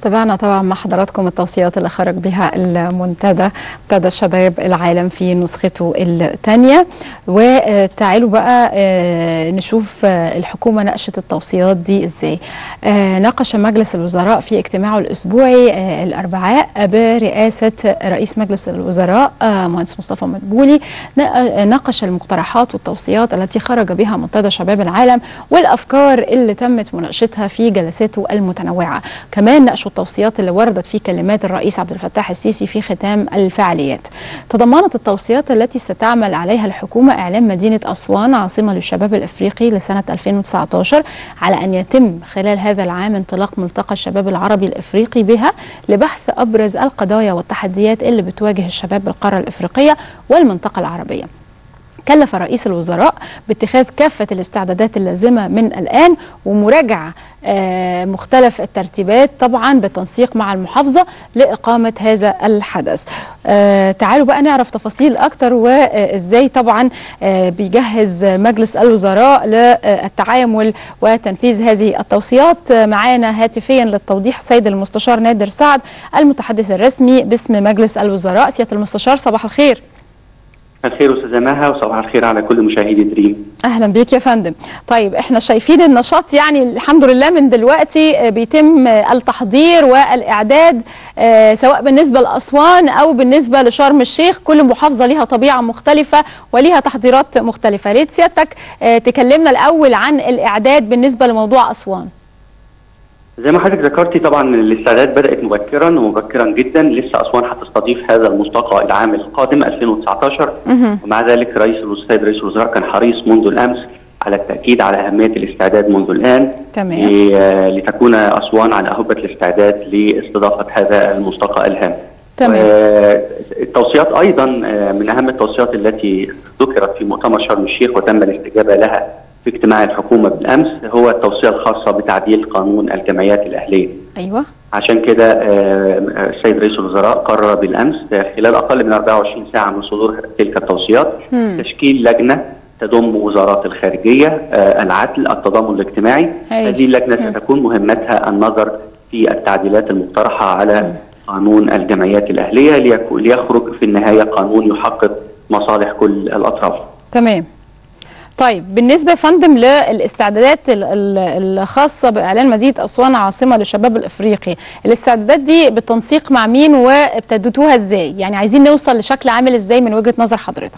تابعنا طبعا مع حضراتكم التوصيات اللي خرج بها المنتدى منتدى شباب العالم في نسخته الثانيه وتعالوا بقى آه، نشوف آه، الحكومه ناقشت التوصيات دي ازاي آه، ناقش مجلس الوزراء في اجتماعه الاسبوعي آه، الاربعاء برئاسه رئيس مجلس الوزراء آه، مهندس مصطفى مدبولي نا- ناقش المقترحات والتوصيات التي خرج بها منتدى شباب العالم والافكار اللي تمت مناقشتها في جلساته المتنوعه كمان ناقشوا التوصيات اللي وردت في كلمات الرئيس عبد الفتاح السيسي في ختام الفعاليات تضمنت التوصيات التي ستعمل عليها الحكومه اعلان مدينه اسوان عاصمه للشباب الافريقي لسنه 2019 على ان يتم خلال هذا العام انطلاق ملتقى الشباب العربي الافريقي بها لبحث ابرز القضايا والتحديات اللي بتواجه الشباب بالقاره الافريقيه والمنطقه العربيه كلف رئيس الوزراء باتخاذ كافة الاستعدادات اللازمة من الآن ومراجعة آه، مختلف الترتيبات طبعا بالتنسيق مع المحافظة لإقامة هذا الحدث آه، تعالوا بقى نعرف تفاصيل أكتر وإزاي طبعا آه، بيجهز مجلس الوزراء للتعامل وتنفيذ هذه التوصيات آه، معانا هاتفيا للتوضيح السيد المستشار نادر سعد المتحدث الرسمي باسم مجلس الوزراء سيادة المستشار صباح الخير الخير استاذه مها وصباح الخير على كل مشاهدي دريم اهلا بيك يا فندم طيب احنا شايفين النشاط يعني الحمد لله من دلوقتي آه، بيتم آه، التحضير والاعداد آه، سواء بالنسبه لاسوان او بالنسبه لشرم الشيخ كل محافظه ليها طبيعه مختلفه وليها تحضيرات مختلفه ريت سيادتك آه، تكلمنا الاول عن الاعداد بالنسبه لموضوع اسوان زي ما حضرتك ذكرتي طبعا الاستعداد بدات مبكرا ومبكرا جدا لسه اسوان هتستضيف هذا الملتقى العام القادم 2019 مهم. ومع ذلك رئيس الوزراء السيد رئيس الوزراء كان حريص منذ الامس على التاكيد على اهميه الاستعداد منذ الان تمام. ل- آه، لتكون اسوان على اهبه الاستعداد لاستضافه هذا الملتقى الهام تمام. آه، التوصيات ايضا آه، من اهم التوصيات التي ذكرت في مؤتمر شرم الشيخ وتم الاستجابه لها في اجتماع الحكومه بالامس هو التوصيه الخاصه بتعديل قانون الجمعيات الاهليه. ايوه عشان كده آه، السيد رئيس الوزراء قرر بالامس آه، خلال اقل من 24 ساعه من صدور تلك التوصيات مم. تشكيل لجنه تضم وزارات الخارجيه، آه، العدل، التضامن الاجتماعي. هايل. هذه اللجنه مم. ستكون مهمتها النظر في التعديلات المقترحه على قانون الجمعيات الاهليه ليكو- ليخرج في النهايه قانون يحقق مصالح كل الاطراف. تمام طيب بالنسبة يا فندم للاستعدادات ال- ال- الخاصة بإعلان مدينة أسوان عاصمة للشباب الإفريقي الاستعدادات دي بالتنسيق مع مين وابتدتوها إزاي يعني عايزين نوصل لشكل عامل إزاي من وجهة نظر حضرتك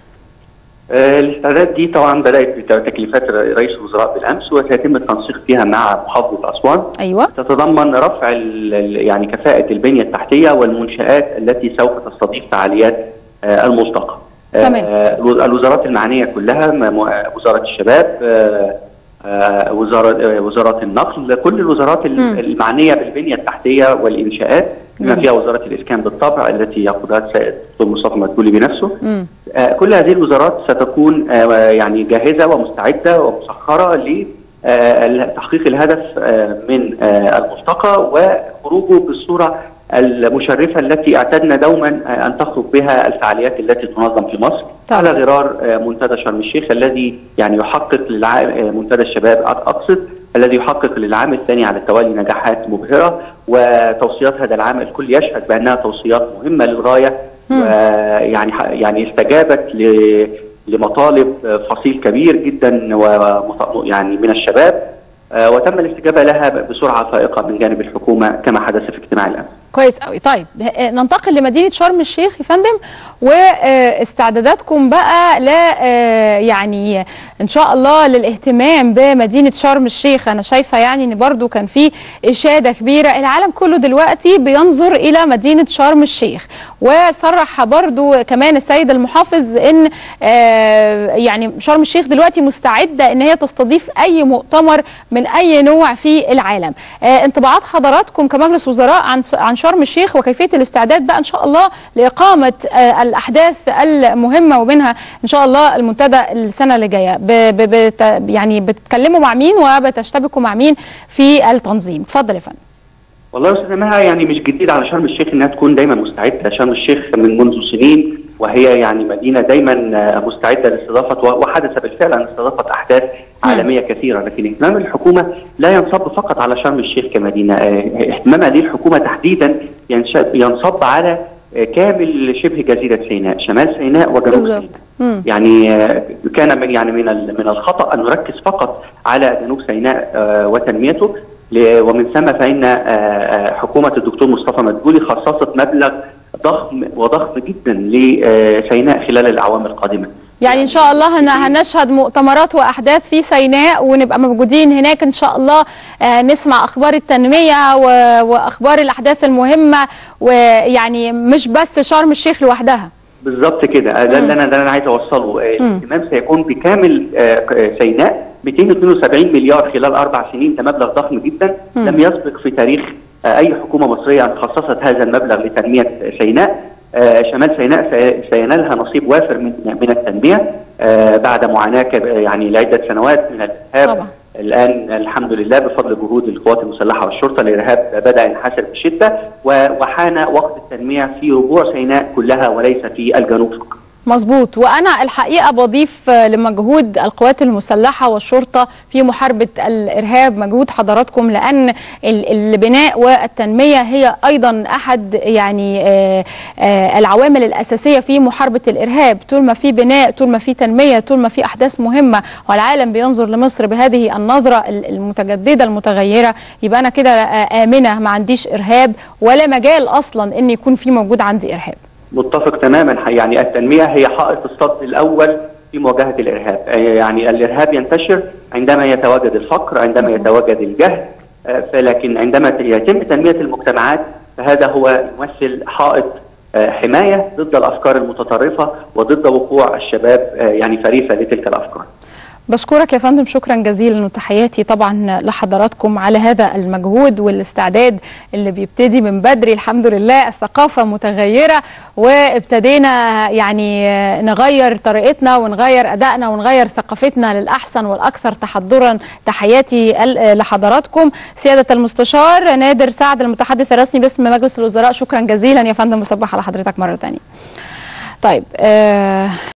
آه، الاستعداد دي طبعا بدات بتكليفات رئيس الوزراء بالامس وسيتم التنسيق فيها مع محافظه اسوان أيوة تتضمن رفع ال- ال- يعني كفاءة البنية التحتية والمنشآت التي سوف تستضيف فعاليات آه، الملتقى. آه، تمام. الو- الوزارات المعنية كلها م- م- وزارة الشباب آه، آه، وزارة آه، وزارات النقل كل الوزارات ال- مم. المعنية بالبنية التحتية والإنشاءات بما جميل. فيها وزارة الإسكان بالطبع التي يقودها السيد الدكتور مصطفى مدبولي بنفسه. مم. آه، كل هذه الوزارات ستكون آه، يعني جاهزة ومستعدة ومسخرة لتحقيق الهدف آه، من آه، الملتقى وخروجه بالصورة المشرفة التي اعتدنا دوما آه، أن تخرج بها الفعاليات التي تنظم في مصر طبعا. على غرار آه، منتدى شرم الشيخ الذي يعني يحقق للعام آه، منتدى الشباب أق- أقصد الذي يحقق للعام الثاني على التوالي نجاحات مبهرة وتوصيات هذا العام الكل يشهد بأنها توصيات مهمة للغاية مم. ويعني يعني استجابت ل- لمطالب فصيل كبير جدا ومط- يعني من الشباب آه، وتم الاستجابه لها بسرعه فائقه من جانب الحكومه كما حدث في اجتماع الامس. كويس قوي طيب آه، ننتقل لمدينة شرم الشيخ يا فندم واستعداداتكم بقى ل آه، يعني ان شاء الله للاهتمام بمدينة شرم الشيخ انا شايفة يعني ان برضو كان في اشادة كبيرة العالم كله دلوقتي بينظر الى مدينة شرم الشيخ وصرح برضو كمان السيد المحافظ ان آه، يعني شرم الشيخ دلوقتي مستعدة ان هي تستضيف اي مؤتمر من اي نوع في العالم آه، انطباعات حضراتكم كمجلس وزراء عن عن شرم الشيخ وكيفيه الاستعداد بقى ان شاء الله لاقامه آه، الاحداث المهمه ومنها ان شاء الله المنتدى السنه اللي جايه ب ب بت يعني بتتكلموا مع مين وبتشتبكوا مع مين في التنظيم اتفضل يا فندم والله يا استاذ مها يعني مش جديد على شرم الشيخ انها تكون دايما مستعده، شرم الشيخ من منذ سنين وهي يعني مدينه دايما مستعده لاستضافه وحدث بالفعل ان استضافت احداث عالميه كثيره، لكن اهتمام الحكومه لا ينصب فقط على شرم الشيخ كمدينه، اهتمامها للحكومه تحديدا ينصب على كامل شبه جزيره سيناء، شمال سيناء وجنوب سيناء. يعني كان من يعني من من الخطا ان نركز فقط على جنوب سيناء وتنميته ومن ثم فإن حكومة الدكتور مصطفى مدبولي خصصت مبلغ ضخم وضخم جدا لسيناء خلال الأعوام القادمة يعني ان شاء الله هنشهد مؤتمرات واحداث في سيناء ونبقى موجودين هناك ان شاء الله نسمع اخبار التنميه واخبار الاحداث المهمه ويعني مش بس شرم الشيخ لوحدها بالظبط كده ده اللي انا ده انا عايز اوصله الاهتمام سيكون بكامل سيناء 272 مليار خلال اربع سنين ده مبلغ ضخم جدا م. لم يسبق في تاريخ اي حكومه مصريه ان خصصت هذا المبلغ لتنميه سيناء شمال سيناء سينالها نصيب وافر من من التنميه بعد معاناه يعني لعده سنوات من الارهاب طبعا. الان الحمد لله بفضل جهود القوات المسلحه والشرطه الارهاب بدا ينحسر بشده وحان وقت التنميه في ربوع سيناء كلها وليس في الجنوب فقط. مظبوط وانا الحقيقه بضيف لمجهود القوات المسلحه والشرطه في محاربه الارهاب مجهود حضراتكم لان البناء والتنميه هي ايضا احد يعني العوامل الاساسيه في محاربه الارهاب طول ما في بناء طول ما في تنميه طول ما في احداث مهمه والعالم بينظر لمصر بهذه النظره المتجدده المتغيره يبقى انا كده امنه ما عنديش ارهاب ولا مجال اصلا ان يكون في موجود عندي ارهاب متفق تماما يعني التنميه هي حائط الصد الاول في مواجهه الارهاب، يعني الارهاب ينتشر عندما يتواجد الفقر، عندما يتواجد الجهل، فلكن عندما يتم تنميه المجتمعات فهذا هو يمثل حائط حمايه ضد الافكار المتطرفه وضد وقوع الشباب يعني فريسه لتلك الافكار. بشكرك يا فندم شكرا جزيلا وتحياتي طبعا لحضراتكم على هذا المجهود والاستعداد اللي بيبتدي من بدري الحمد لله الثقافه متغيره وابتدينا يعني نغير طريقتنا ونغير ادائنا ونغير ثقافتنا للاحسن والاكثر تحضرا تحياتي لحضراتكم سياده المستشار نادر سعد المتحدث الرسمي باسم مجلس الوزراء شكرا جزيلا يا فندم وصبح على حضرتك مره ثانيه طيب آه